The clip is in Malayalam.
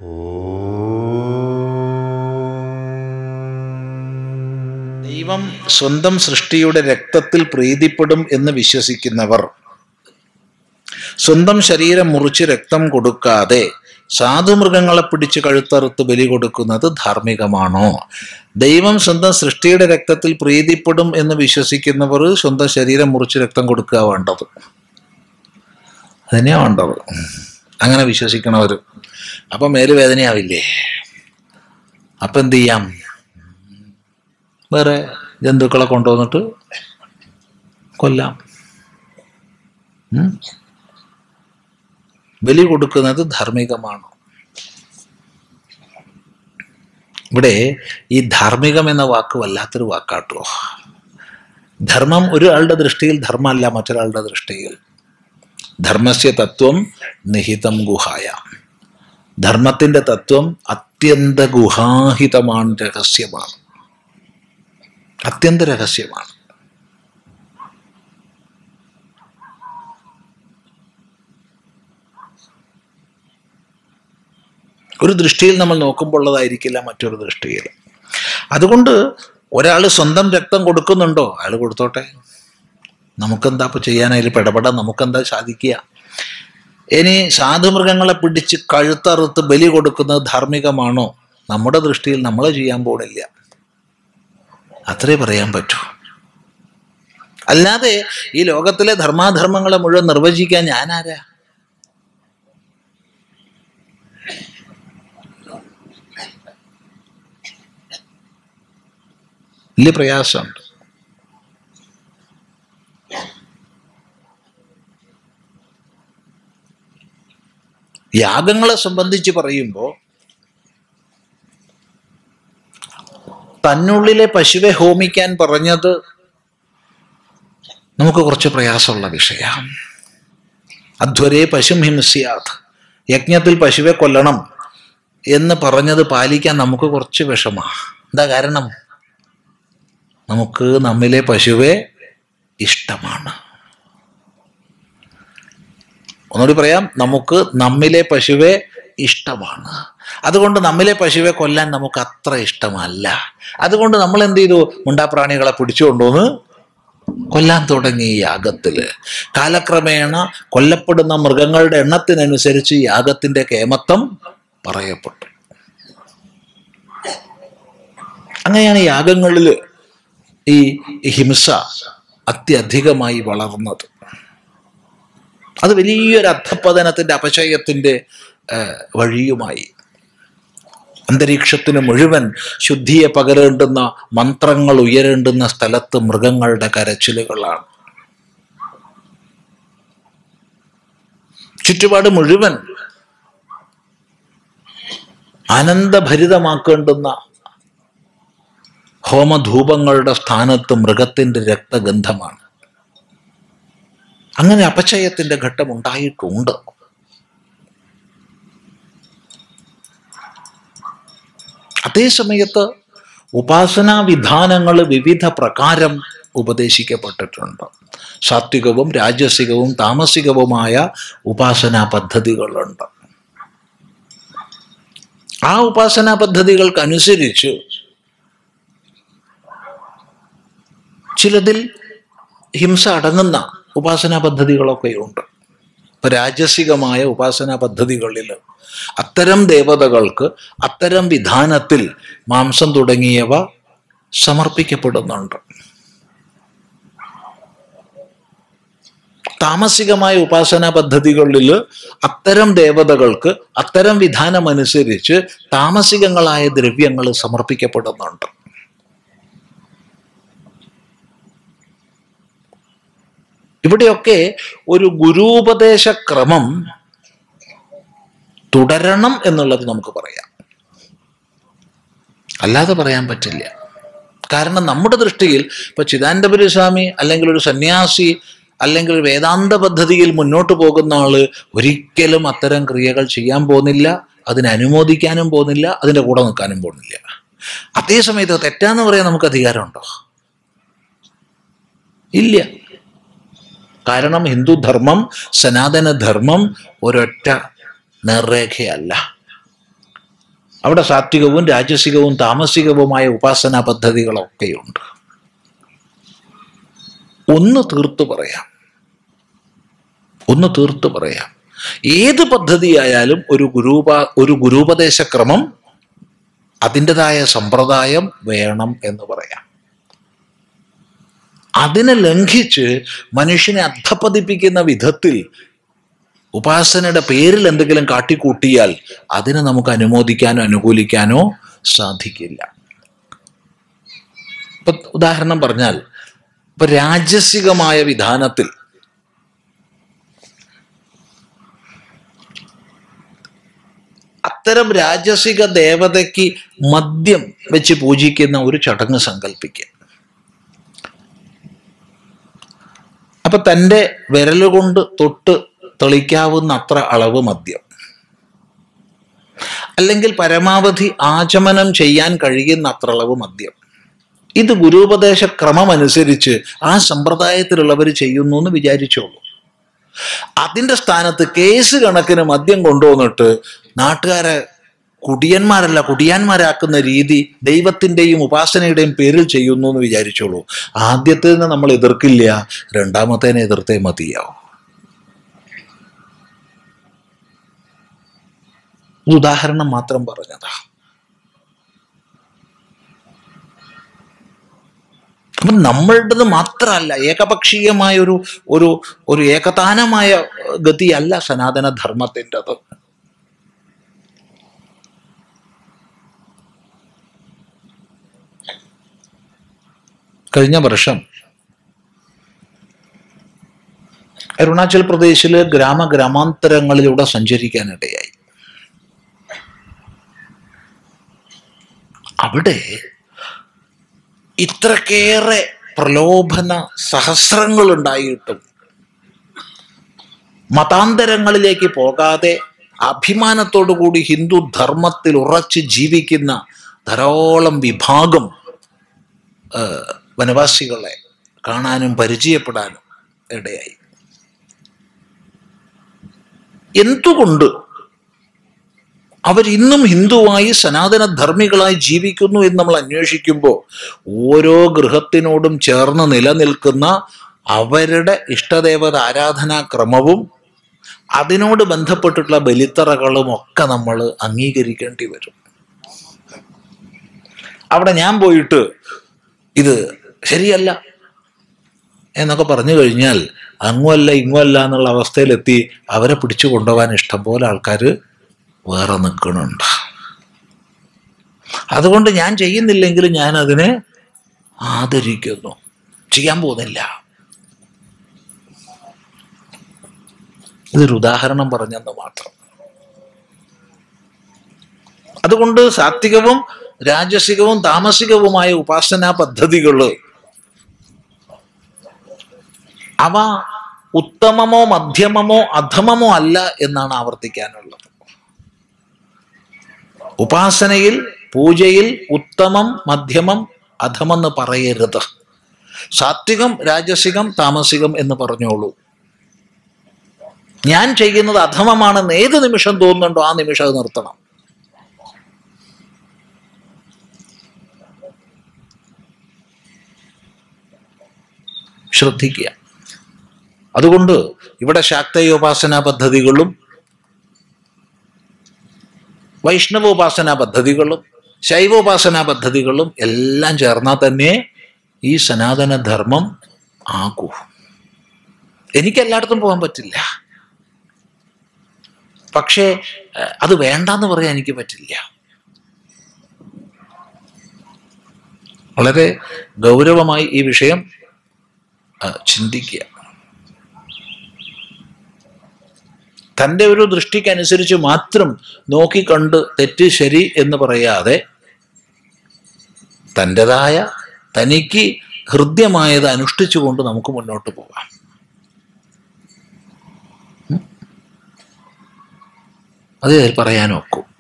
ദൈവം സ്വന്തം സൃഷ്ടിയുടെ രക്തത്തിൽ പ്രീതിപ്പെടും എന്ന് വിശ്വസിക്കുന്നവർ സ്വന്തം ശരീരം മുറിച്ച് രക്തം കൊടുക്കാതെ സാധുമൃഗങ്ങളെ പിടിച്ച് കഴുത്തറുത്ത് ബലി കൊടുക്കുന്നത് ധാർമ്മികമാണോ ദൈവം സ്വന്തം സൃഷ്ടിയുടെ രക്തത്തിൽ പ്രീതിപ്പെടും എന്ന് വിശ്വസിക്കുന്നവർ സ്വന്തം ശരീരം മുറിച്ച് രക്തം കൊടുക്കുക വേണ്ടത് അതന്നെയാ വേണ്ടത് അങ്ങനെ വിശ്വസിക്കണവർ അപ്പം മേലുവേദനയാവില്ലേ അപ്പം എന്ത് ചെയ്യാം വേറെ ജന്തുക്കളെ കൊണ്ടുവന്നിട്ട് കൊല്ലാം ഉം? ബലി കൊടുക്കുന്നത് ധാർമ്മികമാണ് ഇവിടെ ഈ ധാർമ്മികം എന്ന വാക്ക് വല്ലാത്തൊരു വാക്കാട്ടോ ധർമ്മം ഒരാളുടെ ദൃഷ്ടിയിൽ ധർമ്മമല്ല മറ്റൊരാളുടെ ദൃഷ്ടിയിൽ ധർമ്മസ്യ തത്വം നിഹിതം ഗുഹായ ധർമ്മത്തിന്റെ തത്വം അത്യന്ത ഗുഹാഹിതമാണ് രഹസ്യമാണ് അത്യന്ത രഹസ്യമാണ് ഒരു ദൃഷ്ടിയിൽ നമ്മൾ നോക്കുമ്പോൾ ഉള്ളതായിരിക്കില്ല മറ്റൊരു ദൃഷ്ടിയിൽ അതുകൊണ്ട് ഒരാൾ സ്വന്തം രക്തം കൊടുക്കുന്നുണ്ടോ അയാൾ കൊടുത്തോട്ടെ നമുക്കെന്താ ഇപ്പൊ ചെയ്യാൻ അതിൽ പെടപെടാൻ നമുക്കെന്താ സാധിക്കുക ഇനി സാധുമൃഗങ്ങളെ പിടിച്ച് കഴുത്തറുത്ത് ബലി കൊടുക്കുന്നത് ധാർമ്മികമാണോ നമ്മുടെ ദൃഷ്ടിയിൽ നമ്മൾ ചെയ്യാൻ പോണില്ല അത്രേ പറയാൻ പറ്റൂ അല്ലാതെ ഈ ലോകത്തിലെ ധർമാധർമ്മങ്ങളെ മുഴുവൻ നിർവചിക്കാൻ ഞാനാരാ വലിയ പ്രയാസമുണ്ട് യാഗങ്ങളെ സംബന്ധിച്ച് പറയുമ്പോൾ തന്നുള്ളിലെ പശുവെ ഹോമിക്കാൻ പറഞ്ഞത് നമുക്ക് കുറച്ച് പ്രയാസമുള്ള വിഷയമാണ് അധ്വരേ പശും ഹിംസ്യാത് യജ്ഞത്തിൽ പശുവെ കൊല്ലണം എന്ന് പറഞ്ഞത് പാലിക്കാൻ നമുക്ക് കുറച്ച് വിഷമാണ് എന്താ കാരണം നമുക്ക് നമ്മിലെ പശുവെ ഇഷ്ടമാണ് ഒന്നുകൂടി പറയാം നമുക്ക് നമ്മിലെ പശുവെ ഇഷ്ടമാണ് അതുകൊണ്ട് നമ്മിലെ പശുവെ കൊല്ലാൻ നമുക്ക് അത്ര ഇഷ്ടമല്ല അതുകൊണ്ട് നമ്മൾ എന്ത് ചെയ്തു മുണ്ടാപ്രാണികളെ പിടിച്ചുകൊണ്ടുവന്ന് കൊല്ലാൻ തുടങ്ങി ഈ യാഗത്തില് കാലക്രമേണ കൊല്ലപ്പെടുന്ന മൃഗങ്ങളുടെ എണ്ണത്തിനനുസരിച്ച് യാഗത്തിന്റെ കേമത്വം പറയപ്പെട്ടു അങ്ങനെയാണ് യാഗങ്ങളിൽ ഈ ഹിംസ അത്യധികമായി വളർന്നത് അത് വലിയൊരു അധപ്പതനത്തിന്റെ അപചയത്തിന്റെ ഏഹ്, വഴിയുമായി അന്തരീക്ഷത്തിന് മുഴുവൻ ശുദ്ധിയെ പകരേണ്ടുന്ന മന്ത്രങ്ങൾ ഉയരേണ്ടുന്ന സ്ഥലത്ത് മൃഗങ്ങളുടെ കരച്ചിലുകളാണ് ചുറ്റുപാട് മുഴുവൻ ആനന്ദഭരിതമാക്കേണ്ടുന്ന ഹോമധൂപങ്ങളുടെ സ്ഥാനത്ത് മൃഗത്തിന്റെ രക്തഗന്ധമാണ് അങ്ങനെ അപചയത്തിന്റെ ഘട്ടം ഉണ്ടായിട്ടുണ്ട് അതേ സമയത്ത് ഉപാസനാ വിധാനങ്ങൾ വിവിധ പ്രകാരം ഉപദേശിക്കപ്പെട്ടിട്ടുണ്ട് സാത്വികവും രാജസികവും താമസികവുമായ ഉപാസനാ പദ്ധതികളുണ്ട് ആ ഉപാസനാ പദ്ധതികൾക്കനുസരിച്ച് ചിലതിൽ ഹിംസ അടങ്ങുന്ന ഉപാസനാ പദ്ധതികളൊക്കെയുണ്ട് ഇപ്പൊ രാജസികമായ ഉപാസനാ പദ്ധതികളിൽ അത്തരം ദേവതകൾക്ക് അത്തരം വിധാനത്തിൽ മാംസം തുടങ്ങിയവ സമർപ്പിക്കപ്പെടുന്നുണ്ട് താമസികമായ ഉപാസനാ പദ്ധതികളിൽ അത്തരം ദേവതകൾക്ക് അത്തരം വിധാനമനുസരിച്ച് താമസികങ്ങളായ ദ്രവ്യങ്ങൾ സമർപ്പിക്കപ്പെടുന്നുണ്ട് ഇവിടെയൊക്കെ ഒരു ഗുരൂപദേശ ക്രമം തുടരണം എന്നുള്ളത് നമുക്ക് പറയാം അല്ലാതെ പറയാൻ പറ്റില്ല കാരണം നമ്മുടെ ദൃഷ്ടിയിൽ ഇപ്പൊ ചിദാനന്ദപുരി സ്വാമി അല്ലെങ്കിൽ ഒരു സന്യാസി അല്ലെങ്കിൽ ഒരു വേദാന്ത പദ്ധതിയിൽ മുന്നോട്ട് പോകുന്ന ആള് ഒരിക്കലും അത്തരം ക്രിയകൾ ചെയ്യാൻ പോകുന്നില്ല അതിനെ അനുമോദിക്കാനും പോകുന്നില്ല അതിൻ്റെ കൂടെ നിൽക്കാനും പോകുന്നില്ല അതേ സമയത്ത് തെറ്റാന്ന് പറയാൻ നമുക്ക് അധികാരമുണ്ടോ ഇല്ല കാരണം ഹിന്ദുധർമ്മം സനാതനധർമ്മം ഒരൊറ്റ നേർരേഖയല്ല അവിടെ സാത്വികവും രാജസികവും താമസികവുമായ ഉപാസനാ പദ്ധതികളൊക്കെയുണ്ട് ഒന്ന് തീർത്തു പറയാം ഒന്ന് തീർത്തു പറയാം ഏത് പദ്ധതിയായാലും ഒരു ഗുരുപ ഒരു ഗുരുപദേശ ക്രമം അതിൻ്റെതായ സമ്പ്രദായം വേണം എന്ന് പറയാം അതിനെ ലംഘിച്ച് മനുഷ്യനെ അധപ്പതിപ്പിക്കുന്ന വിധത്തിൽ ഉപാസനയുടെ പേരിൽ എന്തെങ്കിലും കാട്ടിക്കൂട്ടിയാൽ അതിനെ നമുക്ക് അനുമോദിക്കാനോ അനുകൂലിക്കാനോ സാധിക്കില്ല ഇപ്പൊ ഉദാഹരണം പറഞ്ഞാൽ ഇപ്പൊ രാജസികമായ വിധാനത്തിൽ അത്തരം രാജസിക ദേവതയ്ക്ക് മദ്യം വെച്ച് പൂജിക്കുന്ന ഒരു ചടങ്ങ് സങ്കല്പിക്കുക അപ്പൊ തൻ്റെ വിരലുകൊണ്ട് തൊട്ട് തെളിക്കാവുന്ന അത്ര അളവ് മദ്യം അല്ലെങ്കിൽ പരമാവധി ആചമനം ചെയ്യാൻ കഴിയുന്ന അത്ര അളവ് മദ്യം ഇത് ഗുരുപദേശ ക്രമം അനുസരിച്ച് ആ സമ്പ്രദായത്തിലുള്ളവർ ചെയ്യുന്നു എന്ന് വിചാരിച്ചോളൂ അതിന്റെ സ്ഥാനത്ത് കേസ് കണക്കിന് മദ്യം കൊണ്ടുവന്നിട്ട് നാട്ടുകാരെ കുടിയന്മാരല്ല കുടിയാന്മാരാക്കുന്ന രീതി ദൈവത്തിന്റെയും ഉപാസനയുടെയും പേരിൽ ചെയ്യുന്നു എന്ന് വിചാരിച്ചോളൂ ആദ്യത്തേതിനെ നമ്മൾ എതിർക്കില്ല രണ്ടാമത്തേനെ എതിർത്തേ മതിയാവും ഒരു ഉദാഹരണം മാത്രം പറഞ്ഞതാ അപ്പം നമ്മളുടേത് മാത്രമല്ല ഏകപക്ഷീയമായ ഒരു ഒരു ഒരു ഏകതാനമായ ഗതിയല്ല സനാതന ധർമ്മത്തിൻ്റെത് കഴിഞ്ഞ വർഷം അരുണാചൽ പ്രദേശിലെ ഗ്രാമ ഗ്രാമാന്തരങ്ങളിലൂടെ സഞ്ചരിക്കാനിടയായി അവിടെ ഇത്രക്കേറെ പ്രലോഭന സഹസ്രങ്ങൾ ഉണ്ടായിട്ടും മതാന്തരങ്ങളിലേക്ക് പോകാതെ അഭിമാനത്തോടു കൂടി ഹിന്ദു ധർമ്മത്തിൽ ഉറച്ച് ജീവിക്കുന്ന ധാരാളം വിഭാഗം ആ, വനവാസികളെ കാണാനും പരിചയപ്പെടാനും ഇടയായി എന്തുകൊണ്ട് അവരിന്നും ഹിന്ദുവായി സനാതന ധർമ്മികളായി ജീവിക്കുന്നു എന്ന് നമ്മൾ അന്വേഷിക്കുമ്പോൾ ഓരോ ഗൃഹത്തിനോടും ചേർന്ന് നിലനിൽക്കുന്ന അവരുടെ ഇഷ്ടദേവത ആരാധനാ ക്രമവും അതിനോട് ബന്ധപ്പെട്ടിട്ടുള്ള ബലിത്തറകളും ഒക്കെ നമ്മൾ അംഗീകരിക്കേണ്ടി വരും അവിടെ ഞാൻ പോയിട്ട് ഇത് ശരിയല്ല എന്നൊക്കെ പറഞ്ഞു കഴിഞ്ഞാൽ അങ്ങുമല്ല ഇങ്ങുമല്ല എന്നുള്ള അവസ്ഥയിലെത്തി അവരെ പിടിച്ചു കൊണ്ടുപോകാൻ ഇഷ്ടംപോലെ ആൾക്കാർ വേറെ നിൽക്കണുണ്ട് അതുകൊണ്ട് ഞാൻ ചെയ്യുന്നില്ലെങ്കിൽ ഞാൻ അതിനെ ആദരിക്കുന്നു ചെയ്യാൻ പോകുന്നില്ല ഇതൊരു ഉദാഹരണം പറഞ്ഞെന്ന് മാത്രം അതുകൊണ്ട് സാത്വികവും രാജസികവും താമസികവുമായ ഉപാസനാ പദ്ധതികൾ അവ ഉത്തമമോ മധ്യമമോ അധമമോ അല്ല എന്നാണ് ആവർത്തിക്കാനുള്ളത് ഉപാസനയിൽ പൂജയിൽ ഉത്തമം മധ്യമം അധമെന്ന് പറയരുത് സാത്വികം രാജസികം താമസികം എന്ന് പറഞ്ഞോളൂ ഞാൻ ചെയ്യുന്നത് അധമമാണെന്ന് ഏത് നിമിഷം തോന്നുന്നുണ്ടോ ആ നിമിഷം അത് നിർത്തണം ശ്രദ്ധിക്കുക അതുകൊണ്ട് ഇവിടെ ശാക്തയോപാസനാ പദ്ധതികളും വൈഷ്ണവോപാസനാ പദ്ധതികളും ശൈവോപാസനാ പദ്ധതികളും എല്ലാം ചേർന്നാൽ തന്നെ ഈ സനാതന ധർമ്മം ആകൂ എനിക്ക് എല്ലായിടത്തും പോകാൻ പറ്റില്ല പക്ഷേ ഏഹ്, അത് വേണ്ടെന്ന് പറയാൻ എനിക്ക് പറ്റില്ല വളരെ ഗൗരവമായി ഈ വിഷയം ആ, ചിന്തിക്കുക തൻ്റെ ഒരു ദൃഷ്ടിക്കനുസരിച്ച് മാത്രം നോക്കിക്കണ്ട് തെറ്റ് ശരി എന്ന് പറയാതെ തൻ്റെതായ തനിക്ക് ഹൃദ്യമായത് അനുഷ്ഠിച്ചുകൊണ്ട് നമുക്ക് മുന്നോട്ട് പോകാം ഉം? അത് പറയാൻ ഒക്കും